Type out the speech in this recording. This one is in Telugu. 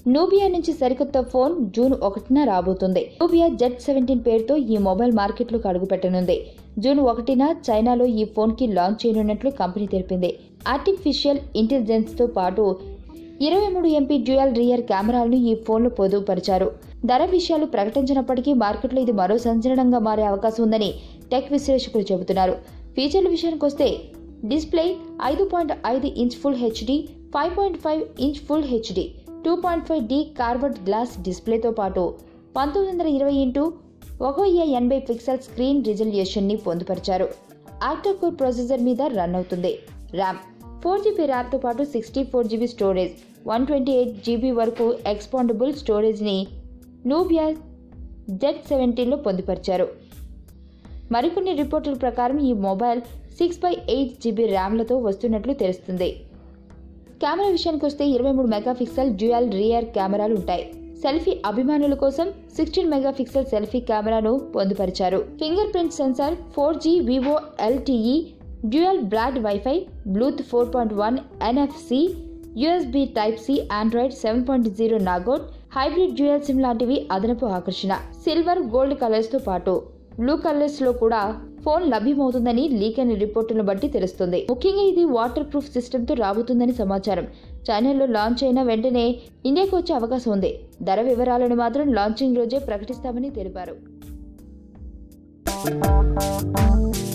నూబియా నుంచి సరికొత్త ఫోన్ జూన్ ఒకటిన రాబోతుంది నూబియా జెడ్ సెవెంటీన్ పేరుతో ఈ మొబైల్ మార్కెట్లోకి అడుగుపెట్టనుంది జూన్ ఒకటిన చైనాలో ఈ ఫోన్ కి లాంచ్ చేయనున్నట్లు కంపెనీ తెలిపింది ఆర్టిఫిషియల్ ఇంటెలిజెన్స్ తో పాటు ఇరవై మూడు ఎంపీ డ్యూయల్ రియర్ కెమెరాలను ఈ ఫోన్లో పొందుపరిచారు ధర విషయాలు ప్రకటించినప్పటికీ మార్కెట్లో ఇది మరో సంచలనంగా మారే అవకాశం ఉందని టెక్ విశ్లేషకులు చెబుతున్నారు ఫీచర్ల విషయానికి వస్తే డిస్ప్లే ఐదు పాయింట్ ఐదు inch full HD five point five inch full HD two point five D curved glass డిస్ప్లేతో పాటు పంతొమ్మిది వందల ఇరవై ఇంటూ ఒక వెయ్యి ఎనభై పిక్సెల్ స్క్రీన్ రిజల్యూషన్ని పొందుపరిచారు ఆక్టాకోర్ ప్రాసెసర్ మీద రన్ అవుతుంది ర్యామ్ ఫోర్ జీబీ ర్యామ్తో పాటు sixty four GB storage one twenty eight GB వరకు ఎక్స్పాండబుల్ స్టోరేజ్ని నూబియా జెడ్ సెవెంటీన్లో పొందుపరిచారు మరికొన్ని రిపోర్టుల ప్రకారం ఈ mobile six by eight GB ర్యామ్లతో వస్తున్నట్లు తెలుస్తుంది కెమెరా విషయానికి వస్తే ఇరవై మూడు మెగాపిక్సెల్ డ్యూయల్ రియర్ కెమెరాలు ఉంటాయి సెల్ఫీ అభిమానుల కోసం సిక్స్టీన్ మెగాపిక్సెల్ సెల్ఫీ కెమెరాను పొందుపరిచారు finger print sensor four G వివో LTE dual band WiFi Bluetooth four point one NFC USB type C Android seven point zero Nougat hybrid dual SIM లాంటివి అదనపు ఆకర్షణ సిల్వర్ గోల్డ్ కలర్స్ తో పాటు బ్లూ కలర్స్ లో కూడా ఫోన్ లభ్యమవుతుందని లీక్ అయిన రిపోర్టులను బట్టి తెలుస్తుంది ముఖ్యంగా ఇది వాటర్ ప్రూఫ్ సిస్టమ్ తో రాబోతుందని సమాచారం చైనాలో లాంచ్ అయిన వెంటనే ఇండియాకు వచ్చే అవకాశం ఉంది ధర వివరాలను మాత్రం లాంచింగ్ రోజే ప్రకటిస్తామని తెలిపారు